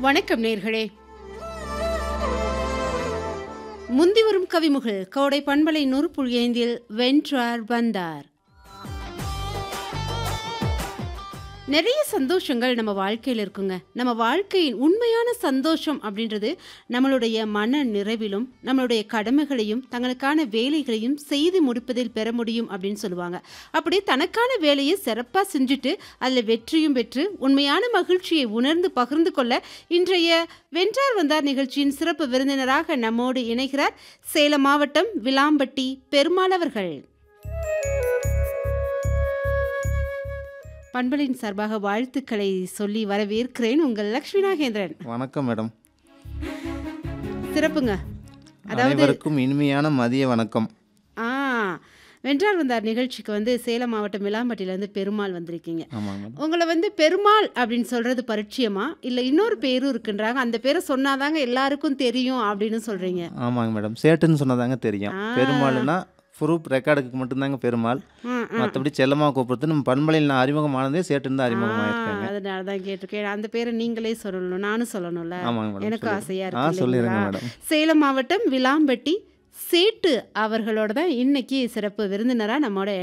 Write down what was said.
வணக்கம் நேர்களே முந்தி வரும் கவிமுகள் கோடை பண்பலை நூறு புள்ளி ஐந்தில் வென்றார் வந்தார் நிறைய சந்தோஷங்கள் நம்ம வாழ்க்கையில் இருக்குங்க நம்ம வாழ்க்கையின் உண்மையான சந்தோஷம் அப்படின்றது நம்மளுடைய மன நிறைவிலும் நம்மளுடைய கடமைகளையும் தங்களுக்கான வேலைகளையும் செய்து முடிப்பதில் பெற முடியும் அப்படின்னு சொல்லுவாங்க அப்படி தனக்கான வேலையை சிறப்பாக செஞ்சுட்டு அதில் வெற்றியும் பெற்று உண்மையான மகிழ்ச்சியை உணர்ந்து பகிர்ந்து கொள்ள இன்றைய வென்றார் வந்தார் நிகழ்ச்சியின் சிறப்பு விருந்தினராக நம்மோடு இணைகிறார் சேலம் மாவட்டம் விளாம்பட்டி பெருமாள் அவர்கள் பண்பலின் சார்பாக வாழ்த்துக்களை சொல்லி வரவேற்கிறேன் உங்கள் லக்ஷ்மி நாகேந்திரன் வணக்கம் மேடம் சிறப்புங்க அதாவது அனைவருக்கும் இனிமையான மதிய வணக்கம் ஆ வென்றார் வந்தார் நிகழ்ச்சிக்கு வந்து சேலம் மாவட்டம் விளாம்பட்டியிலேருந்து பெருமாள் வந்திருக்கீங்க ஆமாங்க மேடம் உங்களை வந்து பெருமாள் அப்படின்னு சொல்றது பரிச்சயமா இல்லை இன்னொரு பேரும் இருக்குன்றாங்க அந்த பேரை சொன்னாதாங்க எல்லாருக்கும் தெரியும் அப்படின்னு சொல்றீங்க ஆமாங்க மேடம் சேட்டுன்னு சொன்னதாங்க தெரியும் ஆ. பெருமாள்னா ப்ரூப் ரெக்கார்டுக்கு மட்டும்தாங்க பெருமாள் ம், ம். மற்றபடி செல்லமாக கூப்பிடுறது நம்ம பண்பலையில் நான் அறிமுகமானதே சேட்டுன்னு தான் அறிமுகமாயிருக்காங்க அதனால தான் கேட்டிருக்கேன் அந்த பேரை நீங்களே சொல்லணும் நானும் சொல்லணும்ல ஆமாங்க மேடம் எனக்கும் சொல்லுங்க. ஆசையா ஆ இருக்கு சொல்லிடுங்க இல்லைங்களா? மேடம் சேலம் மாவட்டம் விளாம்பட்டி சேட்டு அவர்களோட தான் இன்னைக்கு சிறப்பு விருந்தினராக நம்மோட